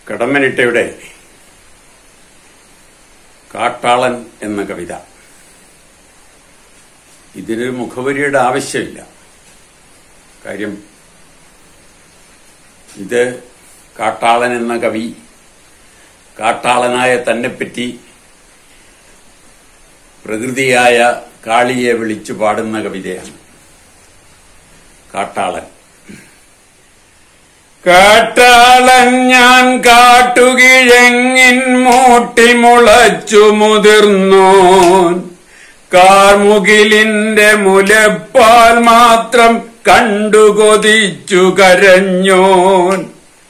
കടമ്മനിട്ടയുടെ കാട്ടാളൻ എന്ന കവിത ഇതിനൊരു മുഖവരിയുടെ ആവശ്യമില്ല കാര്യം ഇത് കാട്ടാളൻ എന്ന കവി കാട്ടാളനായ തന്നെപ്പറ്റി പ്രകൃതിയായ കാളിയെ വിളിച്ചു പാടുന്ന കവിതയാണ് കാട്ടാളൻ കാട്ടാളൻ ഞാൻ കാട്ടുകിഴങ്ങിൻ മൂട്ടി മുളച്ചു മുതിർന്നോൻ കാർമുകിലിന്റെ മുലപ്പാൽ മാത്രം കണ്ടു കൊതിച്ചു കരഞ്ഞോൻ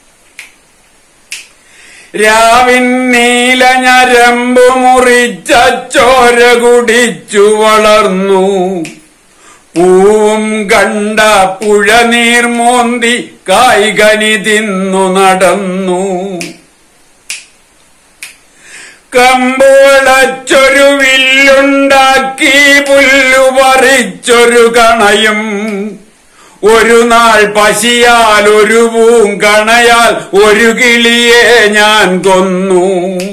രാവിൻ നീല ഞരമ്പു മുറിച്ച ചോര കുടിച്ചു വളർന്നു പൂവും കണ്ട പുഴനീർ മോന്തി കായ്കനി തിന്നു നടന്നു കമ്പുളച്ചൊരു വില്ലുണ്ടാക്കി പുല്ലു പറിച്ചൊരു കണയും ഒരു നാൾ പശിയാൽ ഒരു പൂങ്കണയാൽ ഒരു കിളിയെ ഞാൻ കൊന്നു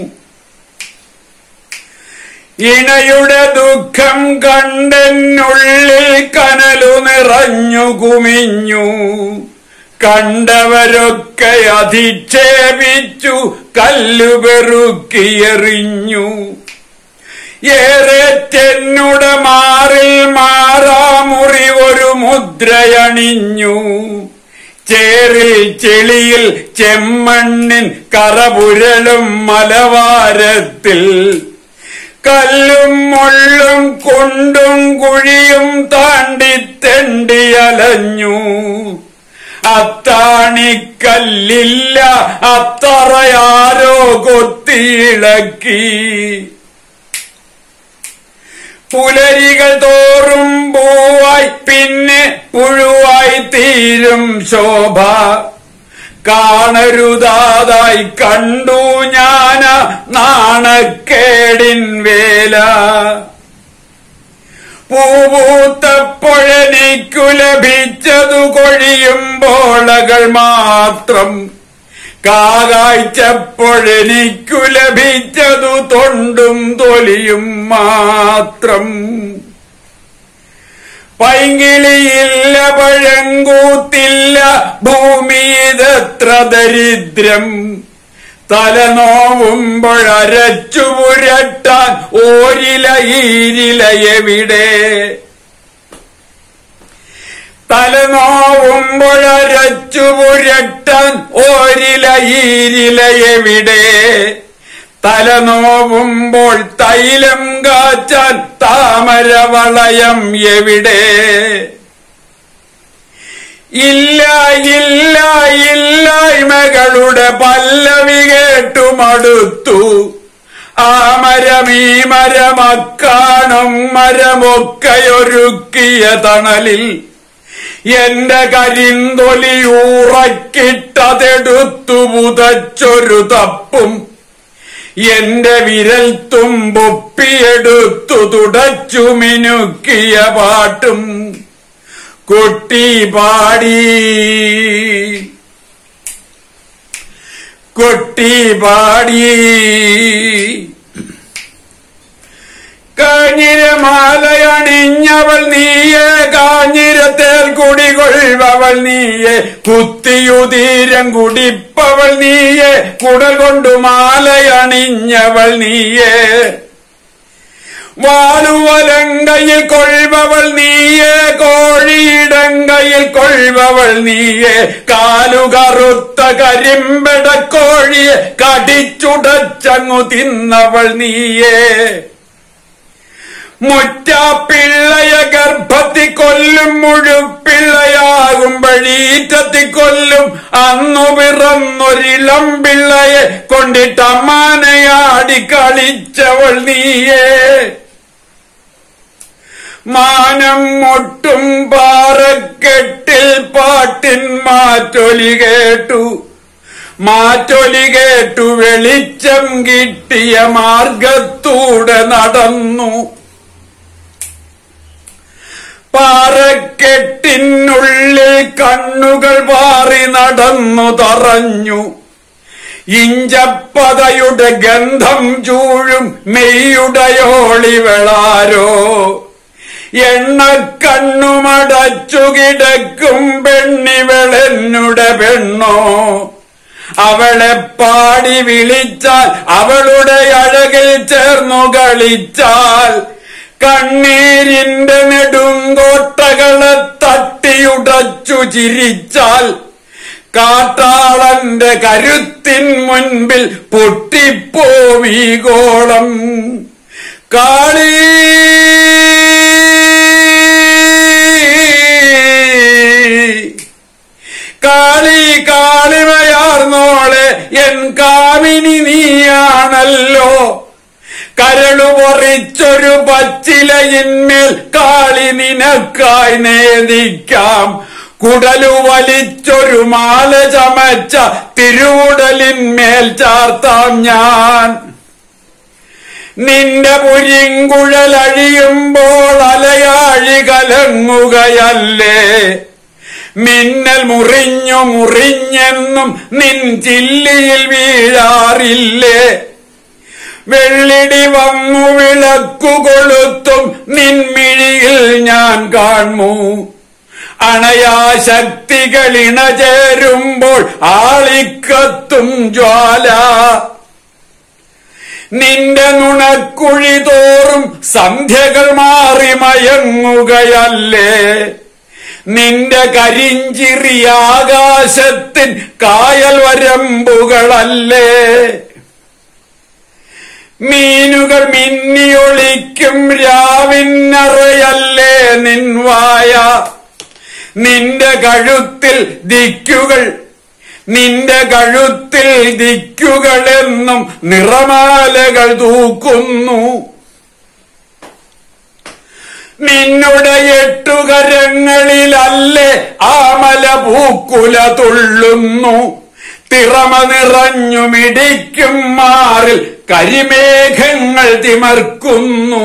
ഇണയുടെ ദുഃഖം കണ്ടെന്നുള്ളിൽ കനലു നിറഞ്ഞു കുമിഞ്ഞു കണ്ടവരൊക്കെ അധിക്ഷേപിച്ചു കല്ലുപെറുക്കിയെറിഞ്ഞു ഏറെ തെന്നുടെ മാറിൽ മാറാമുറി ഒരു മുദ്രയണിഞ്ഞു ചേറിൽ ചെളിയിൽ ചെമ്മണ്ണിൻ കറപുരളും മലവാരത്തിൽ കല്ലും മുള്ളും കൊണ്ടും കുഴിയും താണ്ടി തെണ്ടിയലഞ്ഞു അത്താണിക്കല്ലില്ല അത്തറയാരോ കൊത്തിയിളക്കി പുലരികൾ തോറും പൂവായി പിന്നെ പുഴുവായി തീരും ശോഭ കാണരുതാതായി കണ്ടു ഞാന നാണക്കേടിൻ വേല പൂവൂത്തപ്പൊഴനിക്കു ലഭിച്ചതു കൊഴിയുമ്പോളകൾ മാത്രം കാകാഴ്ചപ്പൊഴനിക്കു ലഭിച്ചതു തൊണ്ടും തൊലിയും മാത്രം പൈങ്കിളിയില്ല പഴങ്കൂത്തില്ല ഭൂമിയിതത്ര ദരിദ്രം തലനോവുമ്പോഴരച്ചു പുരട്ടാൻ ഓരില ഈരില എവിടെ തലനോവുമ്പോഴരച്ചു പുരട്ടാൻ ഓരില ഈരില എവിടെ തലനോവുമ്പോൾ തൈലം കാച്ചാൻ താമരവളയം എവിടെ ഇല്ല ഇല്ല ഇല്ലായ്മകളുടെ പല്ലവി കേട്ടു മടുത്തു ആ മരം ഈ മരമക്കാണും മരമൊക്കെയൊരുക്കിയ തണലിൽ എന്റെ കരിന്തൊലി ഊറക്കിട്ടതെടുത്തു പുതച്ചൊരു തപ്പും എന്റെ വിരൽ തുമ്പൊപ്പിയെടുത്തു തുടച്ചു മിനുക്കിയ പാട്ടും കൊട്ടി പാടി കൊട്ടി പാടി കാഞ്ഞിരമാലയണിഞ്ഞവൾ നീയെ കാഞ്ഞിരത്തേൽ കുടികൊള്ളുവൾ നീയെ കുത്തിയുതീരം കുടിപ്പവൾ നീയെ കുടൽ കൊണ്ടു മാലയണിഞ്ഞവൾ നീയെ വാലുവലങ്കയിൽ കൊள்വവൾ നീയെ കോഴിയിടങ്കയിൽ കൊள்വവൾ നീയെ കാലുകറുത്ത കരിമ്പട കോഴിയെ കടിച്ചുടച്ചങ്ങു തിന്നവൾ നീയെ മുറ്റാപ്പിള്ളയെ ഗർഭത്തി കൊല്ലും മുഴുപ്പിള്ളയാകുമ്പഴീറ്റത്തി കൊല്ലും അന്നു പിറന്നൊരിളം പിള്ളയെ കൊണ്ടിട്ടമ്മാനയാടി കളിച്ചവൾ നീയേ മാനം മുട്ടും പാറക്കെട്ടിൽ പാട്ടിൻ മാറ്റൊലി കേട്ടു മാറ്റൊലി കേട്ടു വെളിച്ചം കിട്ടിയ മാർഗത്തൂടെ നടന്നു പാറക്കെട്ടിനുള്ളിൽ കണ്ണുകൾ പാറി നടന്നു തറഞ്ഞു ഇഞ്ചപ്പതയുടെ ഗന്ധം ചൂഴും മെയ്യുടയോളിവളാരോ എണ്ണക്കണ്ണുമടച്ചു കിടക്കും പെണ്ണിവളെന്നുടെ പെണ്ണോ അവളെ പാടി വിളിച്ചാൽ അവളുടെ അഴകിൽ ചേർന്നു കളിച്ചാൽ കണ്ണീരിന്റെ നെടുങ്കോട്ടകളെ തട്ടിയുടച്ചു ചിരിച്ചാൽ കാട്ടാളന്റെ കരുത്തിൻ മുൻപിൽ പൊട്ടിപ്പോവീ ഗോളം കാളീ കാളി കാളിമയാർന്നോളെ എൻ കാമിനി നീയാണല്ലോ കരളു പൊറിച്ചൊരു പച്ചിലയിന്മേൽ കാളി നിനക്കായി നേദിക്കാം കുടലു വലിച്ചൊരു മാല ചമച്ച തിരുവുടലിന്മേൽ ചാർത്താം ഞാൻ നിന്റെ പുരിങ്കുഴലഴിയുമ്പോൾ അലയാഴി കലങ്ങുകയല്ലേ മിന്നൽ മുറിഞ്ഞു മുറിഞ്ഞെന്നും നിൻ ചില്ലിയിൽ വീഴാറില്ലേ വെള്ളിടി വന്നു വിളക്കു കൊളുത്തും നിൻമിഴിയിൽ ഞാൻ കാണൂ അണയാ ശക്തികൾ ഇണചേരുമ്പോൾ ആളിക്കത്തും ജ്വാല നിന്റെ നുണക്കുഴി തോറും സന്ധ്യകൾ മാറി മയങ്ങുകയല്ലേ നിന്റെ കരിഞ്ചിറി ആകാശത്തിൻ കായൽ വരമ്പുകളല്ലേ മീനുകൾ മിന്നിയൊളിക്കും രാവിന്നറയല്ലേ നിൻവായ നിന്റെ കഴുത്തിൽ ദിക്കുകൾ നിന്റെ കഴുത്തിൽ ദിക്കുകളെന്നും നിറമാലകൾ തൂക്കുന്നു നിന്നുടെ എട്ടുകരങ്ങളിലല്ലേ ആമല പൂക്കുല തുള്ളുന്നു തിറമ നിറഞ്ഞു മിടിക്കും മാറിൽ കരിമേഘങ്ങൾ തിമർക്കുന്നു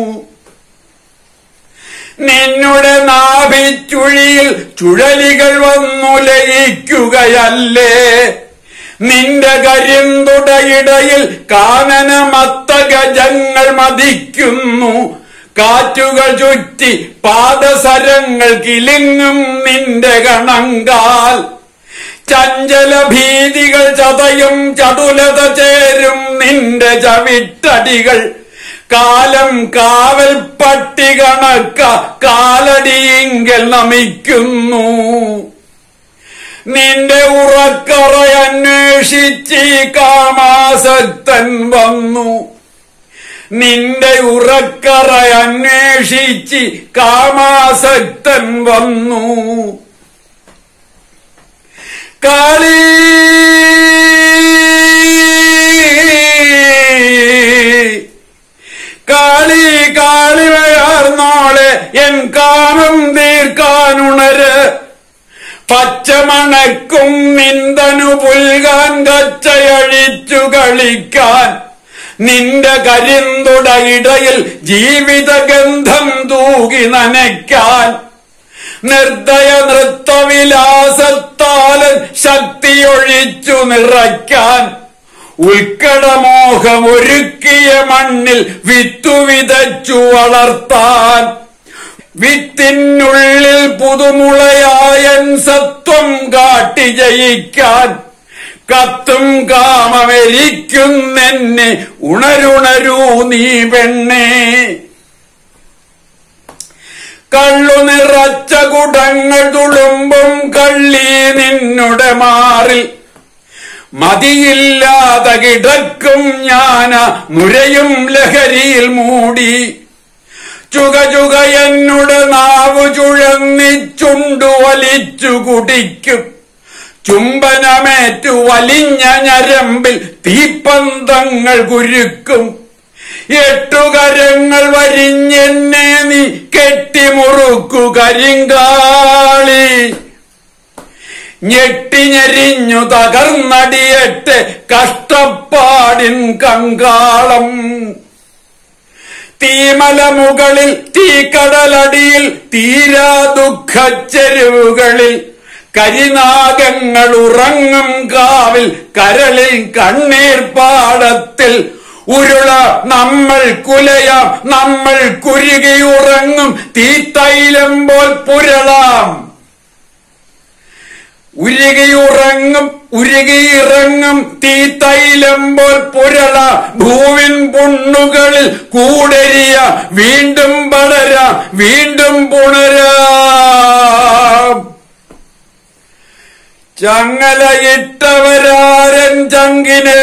നിന്നുടെ നാഭിച്ചുഴിയിൽ ചുഴലികൾ വന്നു ലയിക്കുകയല്ലേ നിന്റെ കരിന്തുടയിടയിൽ കാനന മത്തഗജങ്ങൾ മതിക്കുന്നു കാറ്റുകൾ ചുറ്റി പാദസരങ്ങൾ കിലിങ്ങും നിന്റെ ഗണങ്കാൽ ചഞ്ചല ഭീതികൾ ചതയും ചതുലത ചേരും നിന്റെ ചവിട്ടടികൾ കാലം കാവൽ പട്ടി കണക്ക കാലടിയിങ്കൽ നമിക്കുന്നു നിന്റെ ഉറക്കറ അന്വേഷിച്ച് ഈ കാമാസക്തൻ വന്നു നിന്റെ ഉറക്കറ അന്വേഷിച്ച് കാമാസക്തൻ വന്നു കാളീ കാളി കാളിവയാർന്നോളെ എൻ കാമം തീർക്കാനുണര് പച്ചമണക്കും നിന്തനു പുൽകാൻ കച്ചയഴിച്ചു കളിക്കാൻ നിന്റെ കരിന്തുടയിടയിൽ ജീവിതഗന്ധം തൂകി നനയ്ക്കാൻ നിർദ്ദയ നൃത്തവിലാസത്താലൻ ശക്തിയൊഴിച്ചു നിറയ്ക്കാൻ ഉൾക്കടമോഹമൊരുക്കിയ മണ്ണിൽ വിത്തു വിതച്ചു വളർത്താൻ വിത്തിനുള്ളിൽ പുതുമുളയായൻ സത്വം കാട്ടി ജയിക്കാൻ കത്തും കാമമെരിക്കുന്നെന്നെ ഉണരുണരൂ നീ പെണ്ണേ കള്ളു നിറച്ച കുടങ്ങൾ തുളുമ്പും കള്ളി നിന്നുടെ മാറിൽ മതിയില്ലാതെ കിടക്കും ഞാന നുരയും ലഹരിയിൽ മൂടി ചുക ചുക എന്നുടെ നാവു ചുഴന്നിച്ചുണ്ടു വലിച്ചു കുടിക്കും ചുംബനമേറ്റു വലിഞ്ഞ ഞരമ്പിൽ തീപ്പന്തങ്ങൾ കുരുക്കും എട്ടുകരങ്ങൾ വരിഞ്ഞെന്നെ നീ കെട്ടിമുറുക്കു കരിങ്കാളി ഞെട്ടിഞ്ഞെരിഞ്ഞു തകർന്നടിയട്ടെ കഷ്ടപ്പാടിൻ കങ്കാളം തീമല മുകളിൽ തീക്കടലടിയിൽ തീരാ ദുഃഖച്ചെരുവുകളിൽ കരിനാഗങ്ങൾ ഉറങ്ങും കാവിൽ കരളിൽ കണ്ണീർ പാടത്തിൽ ഉരുള നമ്മൾ കുലയാം നമ്മൾ കുരുകി ഉറങ്ങും തീത്തൈലമ്പോൾ പുരളാം ഉരുകിയുറങ്ങും ഉരുകിയിറങ്ങും തീത്തൈലമ്പോൾ പുരള ഭൂവിൻ പുണ്ണുകളിൽ കൂടരിയ വീണ്ടും പടര വീണ്ടും പുണരാം ചങ്ങലയിട്ടവരാരൻ ചങ്കിന്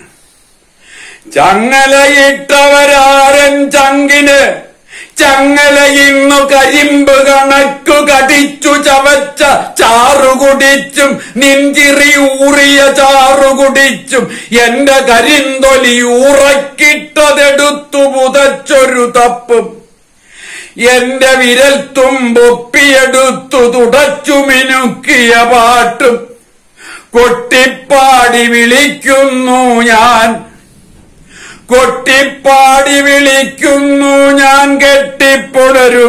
ചങ്ങലയിട്ടവരാരൻ ചങ്കിന് ചങ്ങല ഇന്നു കരിമ്പ് കണക്കു കടിച്ചു ചവച്ച ചാറു കുടിച്ചും നിഞ്ചിറി ഊറിയ ചാറു കുടിച്ചും എന്റെ കരിന്തൊലി ഊറക്കിട്ടതെടുത്തു പുതച്ചൊരു തപ്പും എന്റെ വിരൽ തുമ്പൊപ്പിയെടുത്തു തുടച്ചു മിനുക്കിയ പാട്ടും കൊട്ടിപ്പാടി വിളിക്കുന്നു ഞാൻ കൊട്ടിപ്പാടി വിളിക്കുന്നു ഞാൻ കെട്ടിപ്പുണരു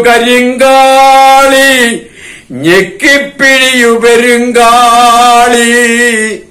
കരിങ്കാളി ഞെക്കിപ്പിഴിയു പെരുങ്കാളി